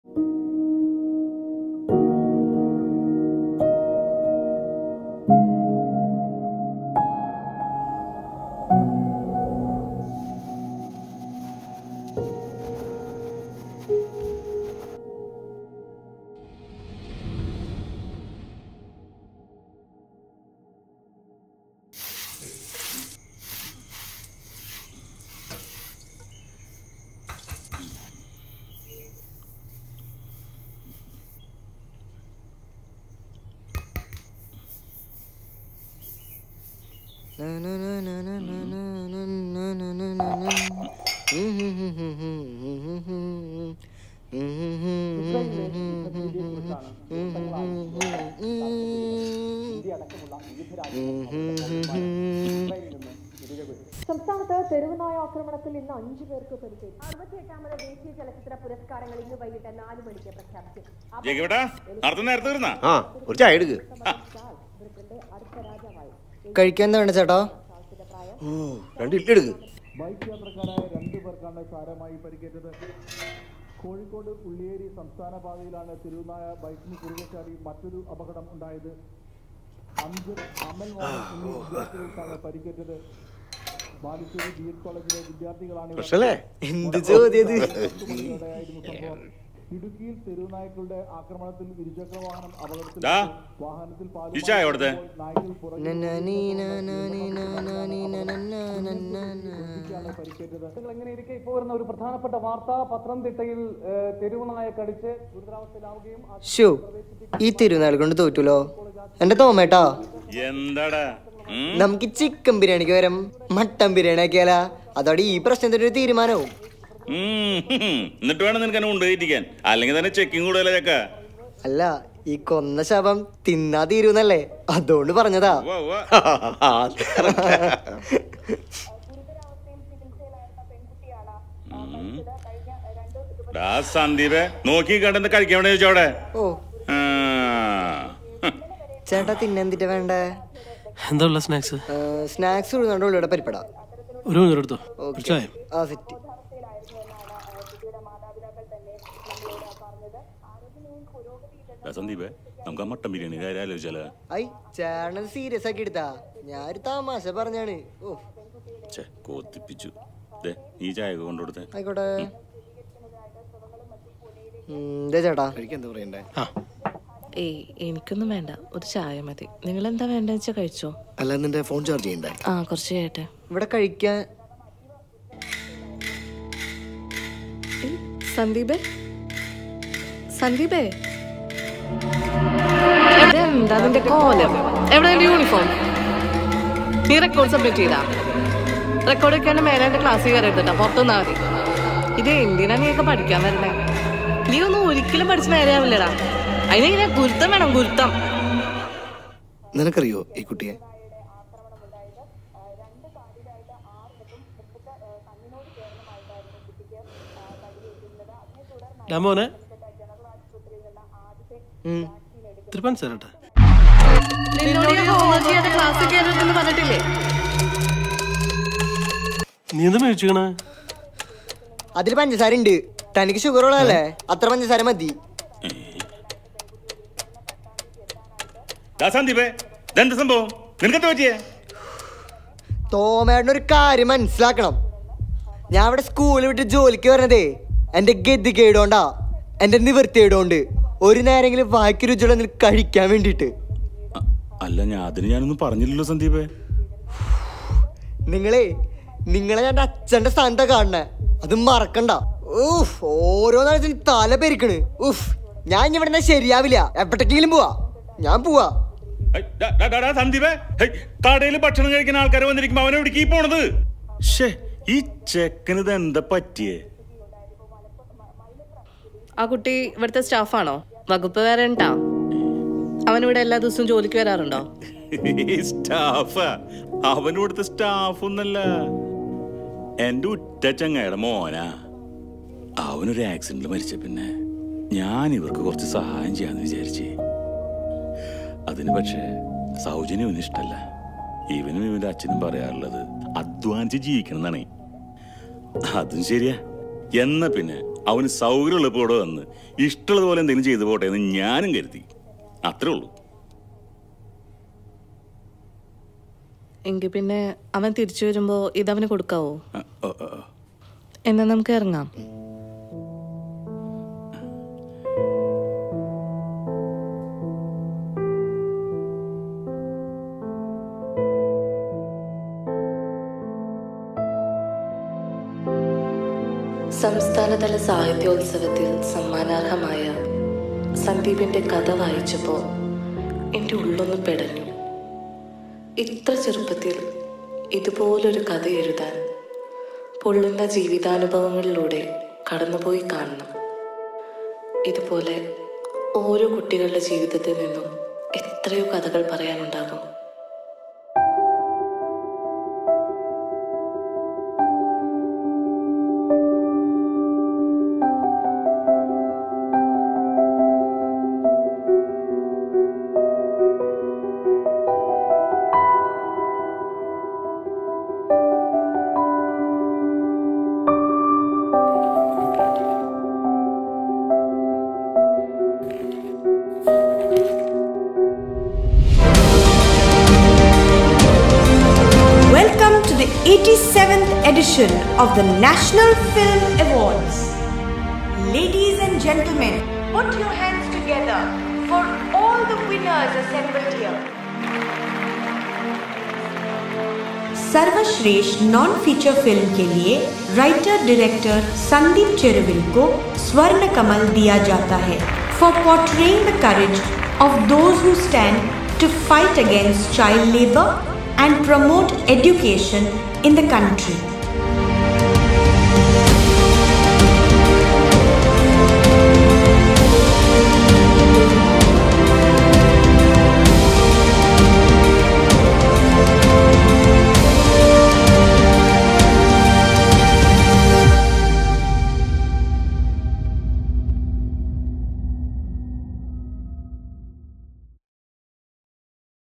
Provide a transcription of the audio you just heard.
സംസ്ഥാനത്ത് തെരുവുനായ ആക്രമണത്തിൽ ഇന്ന് അഞ്ചു പേർക്ക് പരിക്കേറ്റു അറുപത്തിയെട്ടാമത് ദേശീയ ചലച്ചിത്ര പുരസ്കാരങ്ങൾ ഇന്ന് വൈകിട്ട് നാല് മണിക്ക് പ്രഖ്യാപിക്കും ജയിക്കട്ടാ നടത്തുന്ന നേരത്തെ വരുന്ന ആ ഒരു ചായ എടുക്ക് കഴിക്കാൻ എന്താ വേണ്ട ചേട്ടാ ഓ രണ്ട് ഇഡ്ഡലി എടുക്ക് ബൈക്ക് യാത്രക്കാരായ രണ്ടു പേർക്കാണ് സാരമായി പരിക്കേറ്റത് കോഴിക്കോട് ഉള്ളിയേരി സംസ്ഥാന പാതയിലാണ് തിരുവനായ ബൈക്കിന് കുറുകെ ചാടി മറ്റൊരു അപകടം ഉണ്ടായത് അഞ്ച് അമൽ മോഹൻ എന്നീ വിദ്യാർത്ഥികൾക്കാണ് പരിക്കേറ്റത് ബാലുശ്ശേരി ബി എഡ് കോളേജിലെ വിദ്യാർത്ഥികളാണ് ഇവർ. പ്രശ്നല്ലേ എന്ത് ചോദ്യത് പത്ത് മണിയോടെയായിരുന്നു സംഭവം ഇടുക്കിയിൽ തെരുവുനായ്ക്കളുടെ ആക്രമണത്തിൽ ഇരുചക്ര വാഹനം അപകടത്തിൽ ദാ, വാഹനത്തിൽ ഈ ചായ എവിടുത്തെ? നായ്ക്കൾ പുറകിൽ പരിക്കേറ്റത് നിങ്ങൾ എങ്ങനെ ഇരിക്കെ ഇപ്പോൾ വരുന്ന ഒരു പ്രധാനപ്പെട്ട വാർത്ത പത്തനംതിട്ടയിൽ ഏഹ്, തെരുവുനായ കടിച്ച് ഗുരുതരാവസ്ഥയിലാവുകയും ആ ഷോ ഈ തിരുനാൾ കൊണ്ട് തോറ്റുലോ എന്റെ തോമേട്ടാ എന്താടാ ഉം? നമുക്ക് ചിക്കൻ ബിരിയാണിക്ക് പകരം മട്ടൻ ബിരിയാണി ആക്കിയാലാ അതോടെ ഈ പ്രശ്നത്തിന് ഒരു തീരുമാനവും ഉം, ഹും. എന്നിട്ട് വേണം നിനക്ക് എന്നെ കൊണ്ടുപോയിരിക്കാൻ അല്ലെങ്കിൽ തന്നെ ചെക്കിങ് കൂടുതല ചക്ക അല്ല ഈ കൊന്ന ശവം തിന്നാ തീരുന്നല്ലേ അതുകൊണ്ട് പറഞ്ഞതാ ഉവ്വ, ഉവ്വ. ഉം. ഡാ സന്ദീപേ നോക്കി കണ്ടെന്ന് കഴിക്കാൻ വേണ്ടി ചോദിച്ചോടെ ഓ ആ. ചേട്ടാ തിന്നെന്തിട്ട് വേണ്ടേ എന്താ ഉള്ള സ്നാക്സ് സ്നാക്സ് ഉള്ളുന്നുണ്ട് ഉള്ളിയുടെ പരിപ്പട ഒരു മിനിറ്റ് എടുത്തോ ഒരു ചായ ആ സെറ്റ് ഡാ സന്ദീപേ നമുക്ക് ആ മട്ടൻ ബിരിയാണി കാര്യം ആലോചിച്ചാലോ ഐ ചേട്ടൻ സീരിയസ് ആക്കി എടുത്താ ഞാൻ ഒരു തമാശ പറഞ്ഞാണ് ഓ ചേ കോത്തിപ്പിച്ചു ദേ ഈ ചായ ഒക്കെ കൊണ്ടുകൊടുത്തേ ആയിക്കോട്ടെ ഉം, ദേ ചേട്ടാ കഴിക്കാൻ എന്താ പറയണ്ടേ ആ ഏയ് എനിക്കൊന്നും വേണ്ട ഒരു ചായ മതി നിങ്ങൾ എന്താ വേണ്ടെന്ന് വെച്ചാൽ കഴിച്ചോ അല്ല നിന്റെ ഫോൺ ചാർജ് ചെയ്യണ്ടേ ആ കുറച്ച് കഴിയട്ടെ ഇവിടെ കഴിക്കാൻ ഏയ്, സന്ദീപേ സന്ദീപേ ഇതെന്താ നിന്റെ കോലം എവിടെ എന്റെ യൂണിഫോം നീ റെക്കോർഡ് സബ്മിറ്റ് ചെയ്താ റെക്കോർഡ് വെക്കാണ്ട് മേലെ എന്റെ ക്ലാസ്സിൽ കയറിട്ടാ പുറത്തുനിന്നാ മതി ഇത് എന്തിനാ നീയൊക്കെ പഠിക്കാൻ വരണേ നീ ഒന്നും ഒരിക്കലും പഠിച്ച് നേരെയാവില്ലടാ അതിനിങ്ങനെ ഗുരുത്തം വേണം ഗുരുത്തം നിനക്കറിയോ ഈ കുട്ടിയെ രാമോനെ ഉം. ഇത്തിരി പഞ്ചസാരട്ടെ നിന്നോട് ഞാൻ ഹോംവർക്ക് ചെയ്യാതെ ക്ലാസ്സിൽ കയറരുതെന്ന് പറഞ്ഞിട്ടില്ലേ നീ എന്താ മേടിച്ചിക്കണേ അതിൽ പഞ്ചസാര ഉണ്ട് തനിക്ക് ഷുഗർ ഉള്ളതല്ലേ അത്ര പഞ്ചസാര മതി ഡാ സന്ദീപേ ഇതെന്താ സംഭവം നിനക്കെന്താ പറ്റിയേ തോമേട്ടൻ ഒരു കാര്യം മനസ്സിലാക്കണം ഞാൻ ഇവിടെ സ്കൂളിൽ വിട്ട് ജോലിക്ക് വരണതേ എന്റെ ഗതി കേടോണ്ടാ എന്റെ നിവൃത്തി കേടോണ്ട് ഒരു നേരെങ്കിലും വായിക്ക് രുചിയുള്ള എന്തെങ്കിലും കഴിക്കാൻ വേണ്ടിയിട്ട് അ- അല്ല ഞാൻ അതിന് ഞാനൊന്നും പറഞ്ഞില്ലല്ലോ സന്ദീപേ നിങ്ങളെ നിങ്ങളെ ഞാൻ എൻ്റെ അച്ഛന്റെ സ്ഥാനത്താ കാണണേ അത് മറക്കണ്ട ഊഫ് ഓരോ നാളത്തിന് തല പെരിക്കണ് ഊഫ് ഞാൻ ഇനി ഇവിടെ ശരിയാവില്ല എപ്പോഴെങ്കിലും പോവാ ഞാൻ പോവാ ഹൈ, ഡാ, ഡാ, ഡാ, ഡാ, സന്ദീപേ കടയിൽ ഭക്ഷണം കഴിക്കുന്ന ആൾക്കാർ വന്നിരിക്കുമ്പോ അവനെ എവിടേക്ക് ഈ പോണത് ഷേ ഈ ചെക്കന് ഇത് എന്താ പറ്റിയേ ആ കുട്ടി ഇവിടുത്തെ സ്റ്റാഫാണോ വകുപ്പ് വേറെ ഉണ്ടാ അവനിവിടെ എല്ലാ ദിവസവും ജോലിക്ക് വരാറുണ്ടോ സ്റ്റാഫാ അവൻ ഇവിടുത്തെ സ്റ്റാഫ് ഒന്നല്ല എന്റെ ഉറ്റ ചങ്ങയുടെ മോനാ അവനൊരു ആക്സിഡന്റിൽ മരിച്ച പിന്നെ ഞാൻ ഇവർക്ക് കുറച്ച് സഹായം ചെയ്യാന്ന് വിചാരിച്ചേ അതിന് പക്ഷേ സൗജന്യം ഇവന് ഇഷ്ടല്ല ഇവനും ഇവന്റെ അച്ഛനും പറയാറുള്ളത് അധ്വാനിച്ച് ജീവിക്കണം എന്നാണ് അതും ശരിയാ എന്നാ പിന്നെ അവന് സൗകര്യമുള്ളപ്പോൾ ഇവിടെ വന്ന് ഇഷ്ടമുള്ളതുപോലെ എന്തെങ്കിലും ചെയ്തു പോട്ടെ എന്ന് ഞാനും കരുതി അത്രേ ഉള്ളൂ എങ്കിൽ പിന്നെ അവൻ തിരിച്ചു വരുമ്പോ ഇതവന് കൊടുക്കാവോ ആ, ഓ, ഓ, ഓ. എന്നാ നമുക്ക് ഇറങ്ങാം സംസ്ഥാനതല സാഹിത്യോത്സവത്തിൽ സമ്മാനാർഹമായ സന്ദീപിന്റെ കഥ വായിച്ചപ്പോൾ എൻ്റെ ഉള്ളൊന്ന് പെടഞ്ഞു ഇത്ര ചെറുപ്പത്തിൽ ഇതുപോലൊരു കഥ എഴുതാൻ പൊള്ളുന്ന ജീവിതാനുഭവങ്ങളിലൂടെ കടന്നുപോയി കാണണം ഇതുപോലെ ഓരോ കുട്ടികളുടെ ജീവിതത്തിൽ നിന്നും എത്രയോ കഥകൾ പറയാനുണ്ടാകും Welcome to the 87th edition of the National Film Awards. Ladies and gentlemen, put your hands together for all the winners assembled here. सर्वश्रेष्ठ नॉन फीचर फिल्म के लिए राइटर डायरेक्टर संदीप चेरुविल को स्वर्ण कमल दिया जाता है for portraying the courage of those who stand to fight against child labour and promote education in the country.